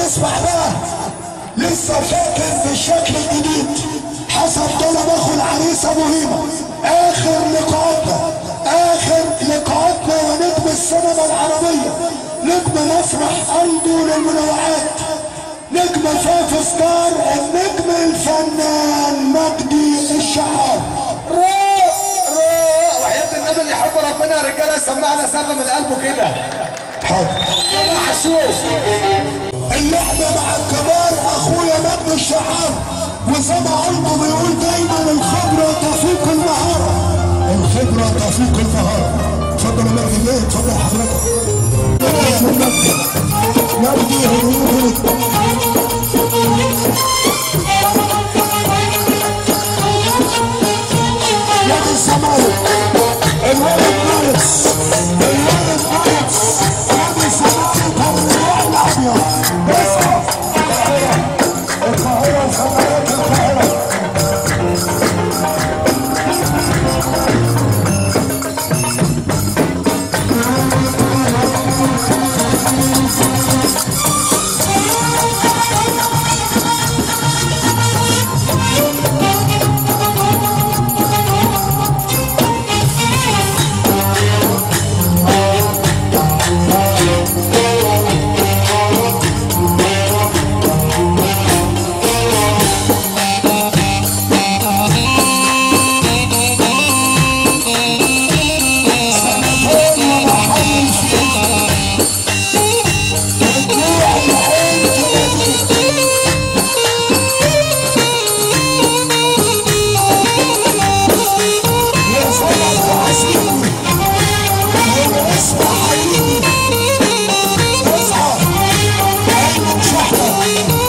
نسمع بقى لسه فاكر بالشكل الجديد حسب طلب اخو العريس ابو هيمه اخر لقاءاتنا اخر لقاءاتنا ونجم السينما العربيه نجم مسرح قلبه للمنوعات نجم فاف ستار النجم الفنان مجدي الشعار روق روق وحياة النبي اللي يحب ربنا يا رجاله سمعنا سقف من قلبه كده حاضر محسوس اللعبة مع الكبار اخويا مجدي الشعار وزي ما قلبه بيقول دايما الخبرة تفوق المهارة الخبرة تفوق المهارة اتفضل يا مجدي ليه اتفضل حضرتك مجدي هدوء نادي الزمالك الولد ناقص الولد ناقص نادي الزمالك الرياض الابيض اسقف القاهره الزمالك القاهره يا صلاة وعسيري يا اسمع حبيبي اصحى عينك شحنة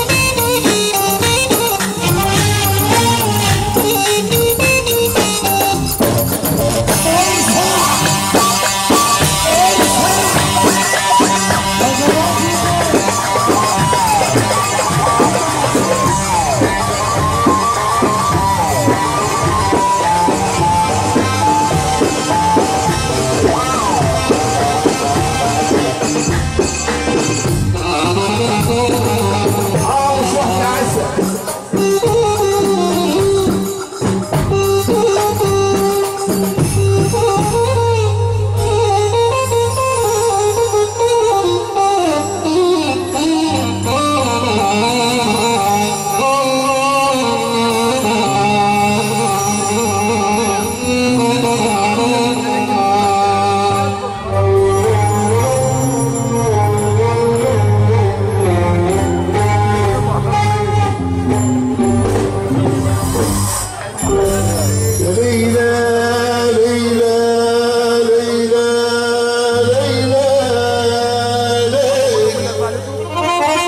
ليلى ليلى ليلى ليلى ليلى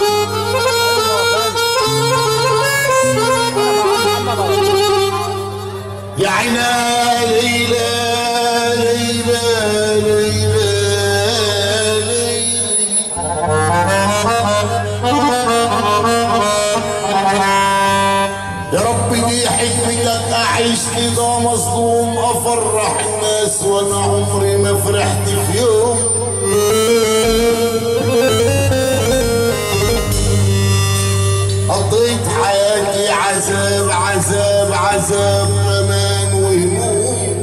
يا عينا ليلى ليلى ليلى ليلى يا رب دي حكمتك اعيش كده مظلوم افرح الناس وانا عمري ما فرحت في يوم قضيت حياتي عذاب عذاب عذاب امان وهموم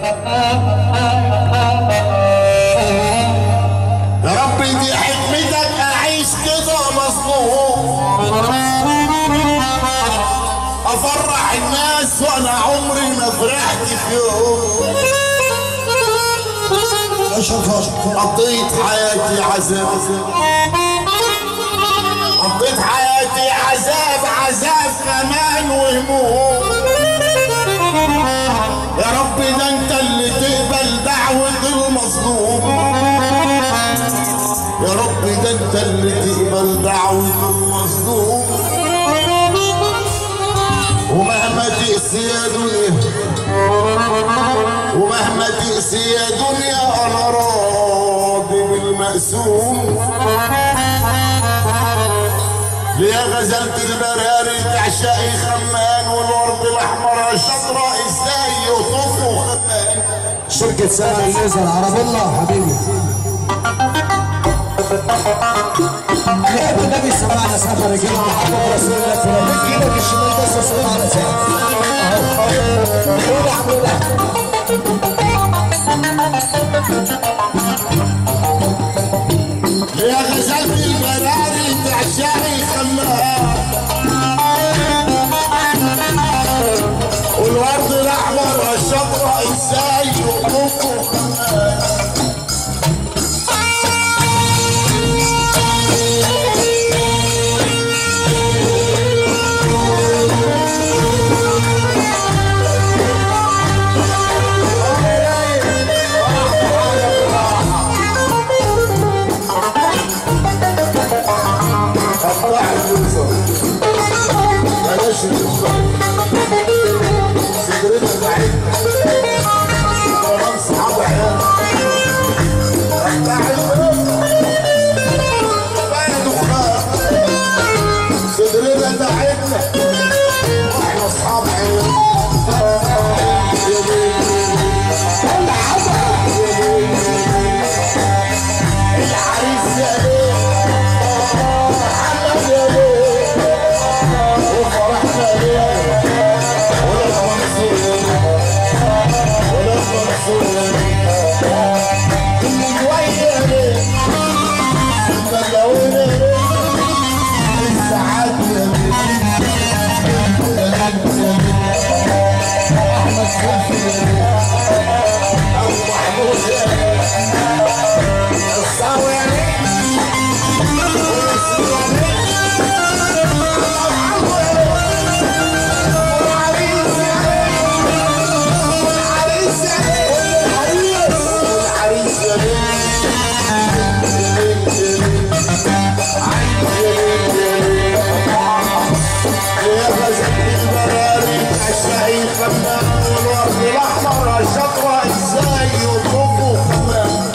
يا رب دي حكمتك اعيش كده مظلوم افرح الناس وانا عمري ما فرحت في يوم قضيت حياتي عذاب قضيت حياتي عذاب عذاب كمان وهموم يا رب ده انت اللي تقبل دعوة المظلوم يا رب ده انت اللي تقبل دعوة المظلوم ومهما تقسي يا دنيا ومهما تقسي يا دنيا انا راضي بالمقسوم ليه غزلت البراري تعشقي خمان والورد الاحمر شطرة ازاي يطفوا خمان شركة سامي الليزر عرب الله حبيبي لعبة النبي سقف رجاله محمد رسول الله فلان ايدك الشمال بس صوت على سقف اهو اهو قول يا عم ده يا غزال في البراري تعشقي خمام والورد الاحمر والشطرة ازاي يقطفوا خمام قطع الوزر بلاش الوزر سجرتها بعيدنا كلام صحاب عيال قطع الوزر بقى دخان صدرنا بعيدنا واحنا اصحاب عيال يا العريس يا ليه محمد يا ليه وفرحنا ليه ولا منصور ولا منصور اللي جوايا ليه ملونة ليه السعاد يا ليه احمد سلفي يا ليه ابو محمود يا ليه الصاوي يا ليه الشطرة ازاي يطوفوا كمان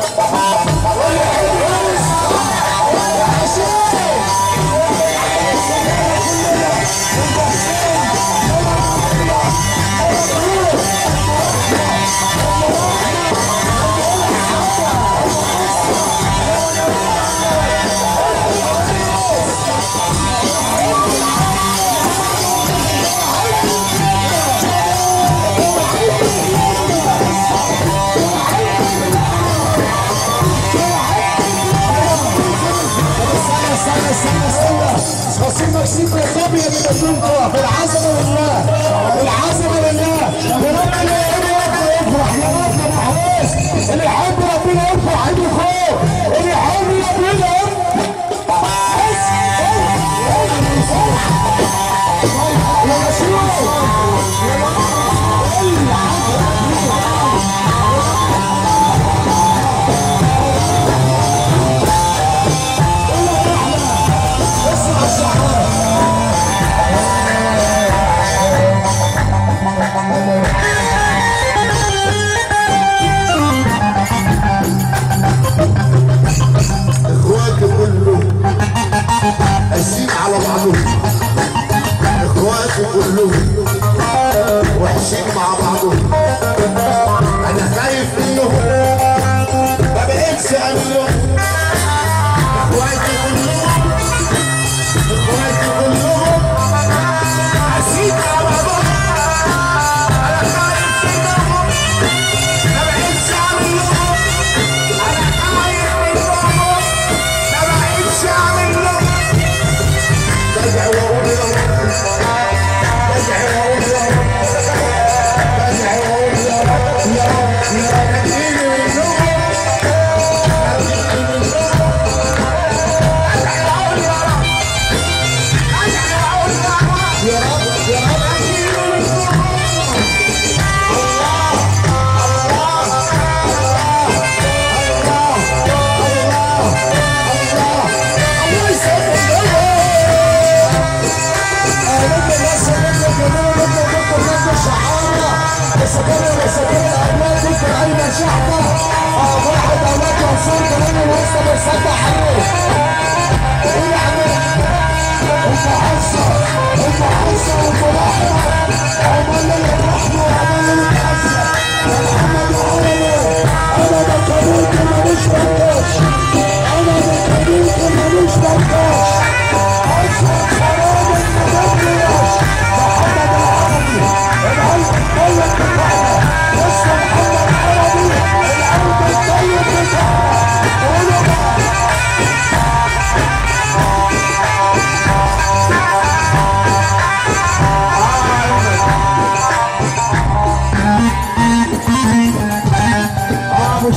استنى استنى استنى استنى خاصين مكسيك يا بدونكم في العزم لله العزم لله وربنا يفرح يا رب محروس اللي يحب ربنا يفرح عنده خوف اللي يحب ربنا يا مسيح اسمع الشعار اخوات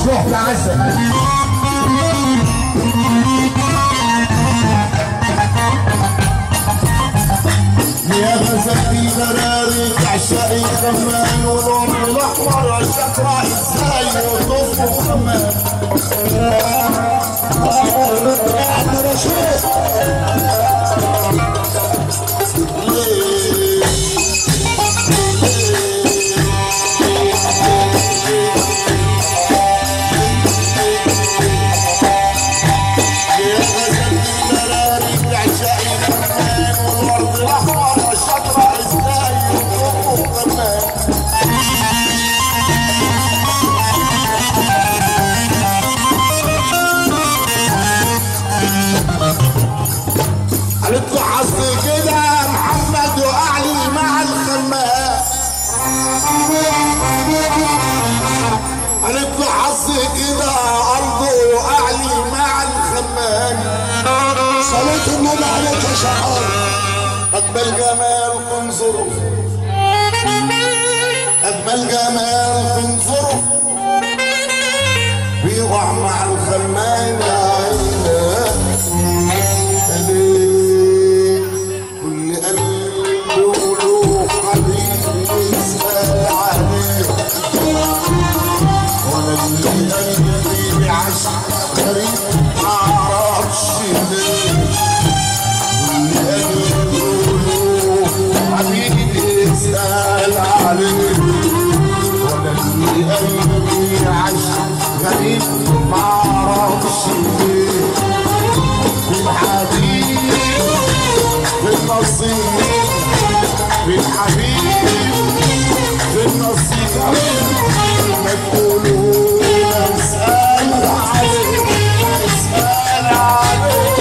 مفتوح في عزة يا غزالي براري تعشقي كمان والعمر الاحمر الشقراء ازاي وطف كمان عم رشيد يا غزالي براري تعشقي كمان والارض الاحمر الشقراء ازاي وطف كمان قالت له حظي كده محمد واعلي مع الخمام قالت له حظي كده ارضه واعلي مع الخمام صلاة النبي عليك يا شعار اجمل جمال تنظره اجمل جمال تنظره بيقع مع الخمان يا عيني كل قلب له حبيب يسأل عليه وانا اللي قلبي بعشق غريب معرفش ليه حبيبي اسأل عليه وانا اللي قلبي عاش غريب معرفش ليه بالحبيب بالنصيب بالحبيب بالنصيب ما تقولوا اسأل عليه اسأل عليه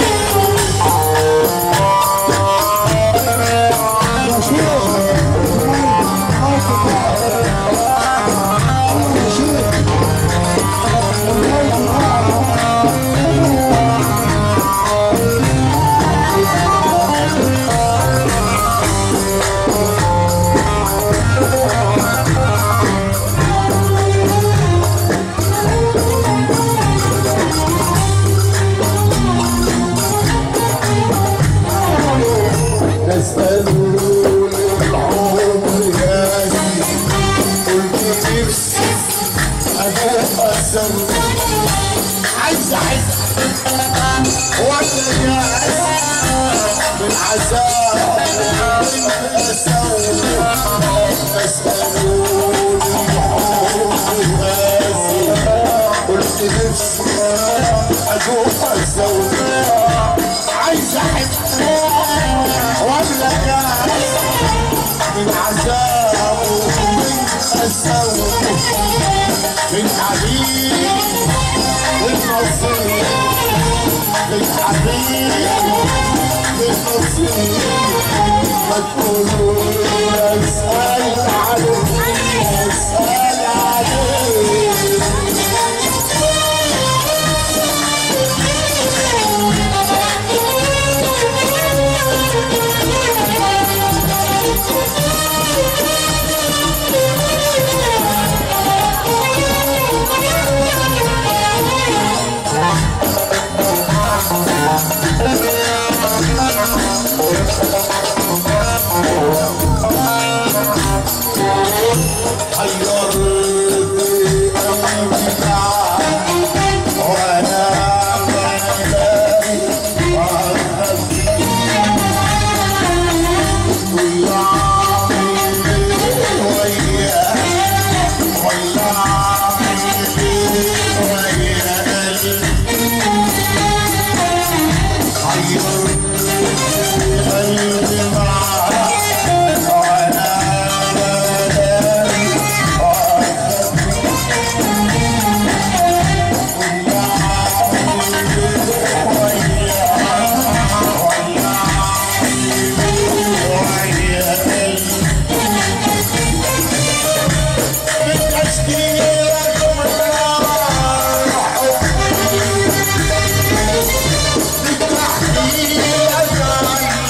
تسألون العمر هادي قلت نفسي أنا أسأل عايز أحس وأنا جاهز من عذاب انت أسوي تسألون العمر هادي قلت نفسي أشوف أسوي عايز أحس ولا جاهز من عذاب ومن أسوي من حبيب النصيب من حبيب النصيب ما تقولوا اسأل عليه اسأل عليه حيرت قلبي معاك وانا ملاقي اخبي ويا عمري وياك ويا عمري ويا قلبي حيرت قلبي معاك وانا ملاقي Yeah.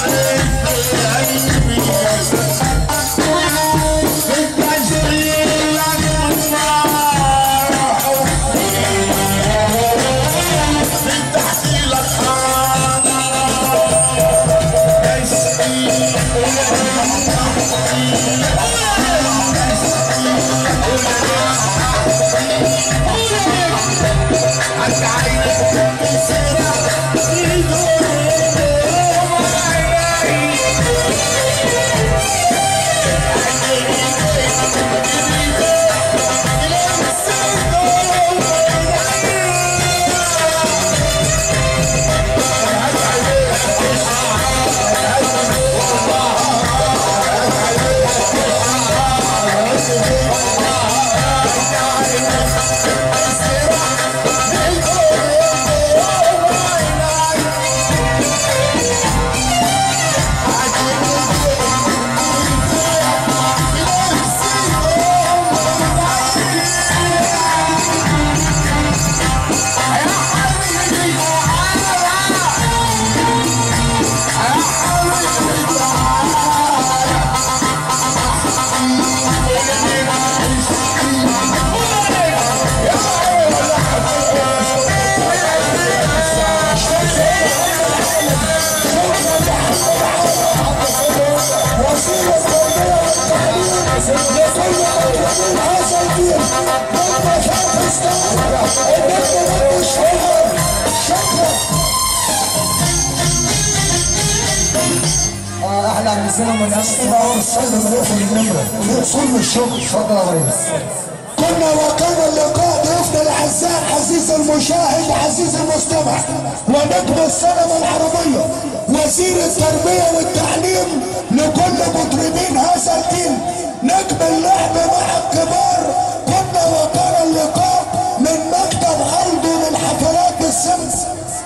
اه احلى من الزمن من امس سلم نقفل النمرة نوصل الشغل اتفضل يا ريس كنا وكان اللقاء ضيوفنا الاعزاء عزيز المشاهد عزيز المستمع ونجم السينما العربيه وزير التربيه والتعليم لكل مطربين هذا الجيل نجم اللعب مع الكبار كنا وكان اللقاء من مكتب عرض من حفلات السمس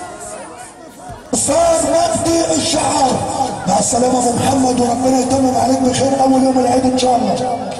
صار مجدي الشعار مع السلامه ابو محمد وربنا يتمم عليك بخير اول يوم العيد ان شاء الله